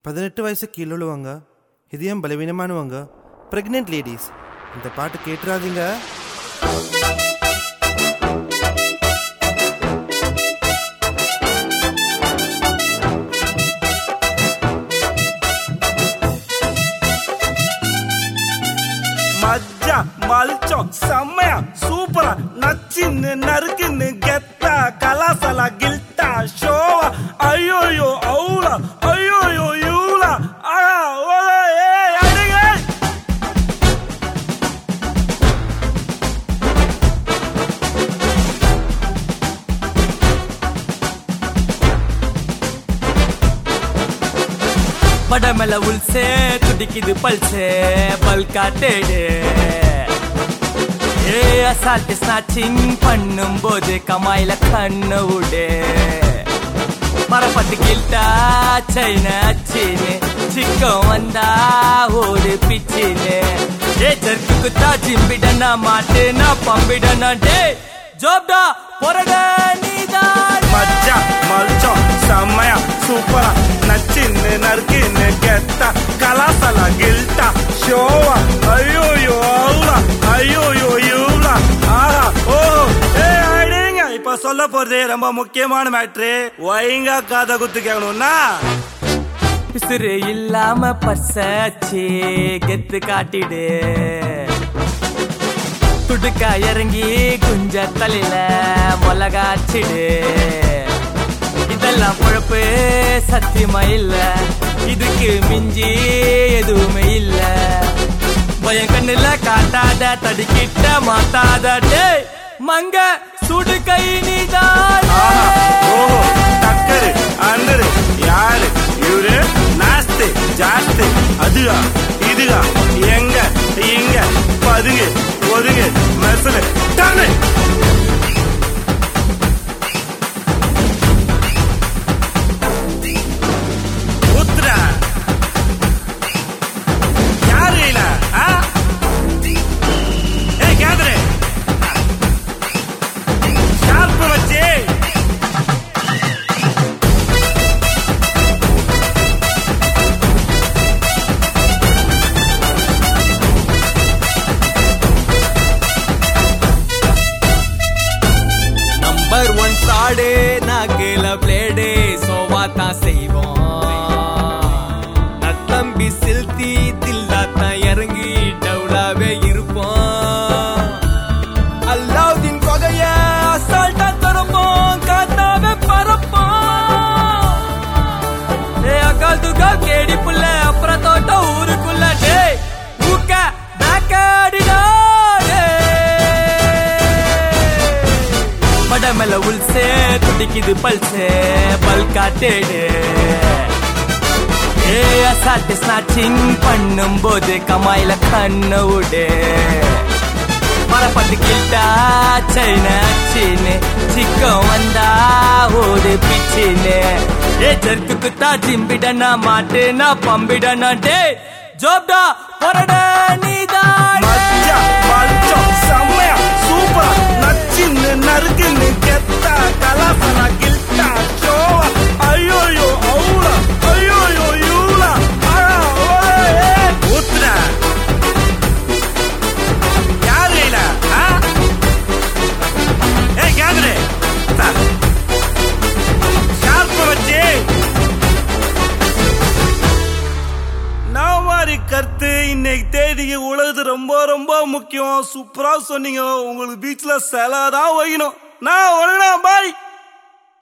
பதினெட்டு வயசு கீழுள்ளவங்க இதயம் பலவீனமானவங்க ப்ரெக்னென்ட் லேடிஸ் இந்த பாட்டு கேட்டுறாதீங்க மஜ்ஜா மலிச்சம் செம்மையா சூப்பரா நச்சின்னு நறுக்குன்னு கெத்தா கலாசலா கில்ட்டா ஷோவா ஐயோயோ அவுலா ஐயோயோ யூலா ஆஹா ஓலா ஏய் அடிங்க படமெல உள்சே துடிக்குது பல்சே பல்கா தேடு ஏ அசால்ட் ஸ்நாச்சிங் பண்ணும் போது கமாயில கண்ணு விடு மரப்பத்து கில்ட்டா சைன அச்சின்னு சிக்கம் வந்தா ஓடு பிச்சின்னு ஏ ஜர்க்கு குத்தா ஜிம்பிடனா மாட்டுனா பம்பிடனா டே ஜோப்டா பொறட நீதான் மஜ்ஜா மலிச்சம் செம்மையா சூப்பரா நச்சின்னு நறுக்குன்னு கெத்தா கலாசலா கில்ட்டா ஷோவா ஐயோயோ அவுலா ஐயோயோ யூலா ஆஹா ஓ ஏய் அடிங்க இப்ப சொல்ல போறது ரொம்ப முக்கியமான மேட்ரு ஒயங்கா காதை குத்து கேட்கணும்னா பிசுறு இல்லாம பர்சாச்சு கெத்து காட்டிடு துடுக்கா இறங்கி குஞ்ச தலையில மிளகாச்சிடு இதெல்லாம் பொழப்பு சத்தியமா இல்ல இதுக்கு மிஞ்சி எதுவுமே இல்ல பயம் கண்ணுல காட்டாத தடிக்கிட்ட மாட்டாத டேய் மங்க சுடு கை நீதான் ஆஹா ஓஹோ டக்கரு அண்டரு யாரு இவரு நாஸ்து ஜாஸ்து அதுகா இதுகா எங்க இங்க பதுங்கு ஒதுங்கு மெசலு டானு ஊத்துடா யாரு இல்ல ஆ ஏய் கேதரே ஷார்ப்பு வச்சு நம்பர் ஒன் சாடு நாக்குல பிளேடு சோவா தான் செய்வோம் நத்தம்பி சில்தி தில்லா தான் இறங்கி டவுலாவே இருப்போம் அல்லாவுதீன் கொகைய அசால்ட்டா தரப்போம் காத்தாவே பறப்போம் ஏ அக்கால் துக்கால் கேடி புள்ள அப்புறம் தோட்டம் ஊருக்குள்ள டே ஊக்க பேக்காடிடா படமெல உள்சே துடிக்குது பல்சே பல்கா தேடு ஏ அசால்ட் ஸ்நாச்சிங் பண்ணும் போது கமாயில கண்ணு விடு மரப்பட்டு கில்ட்டா சைன அச்சின்னு சிக்கம் வந்தா ஓடு பிச்சின்னு ஏ ஜர்க்கு குத்தா ஜிம்பிடனா மாட்டுனா பம்பிடனா டே ஜோப்டா பொறட நீதான் மஜ்ஜா மல்ச்சம் செம்மையா சூப்பரா நச்சின்னு நறுக்குன்னு கெத்தா கலாசனா கில்ட்டா ஷோவா ஐயோயோ அவுலா ஐயோயோ யூலா ஆஹா ஓலே ஏய் ஊத்துடா யாரு இல்ல ஆ ஏய் கேதரே ஷார்ப்பு வச்சு நான் மாதிரி கருத்து இன்னைக்கு தேதிக்கு உலகத்து ரொம்ப ரொம்ப முக்கியம் சூப்பரா சொன்னீங்க உங்களுக்கு பீச்ல செலதான் வைக்கணும் நான் ஒழுங்கா பாய்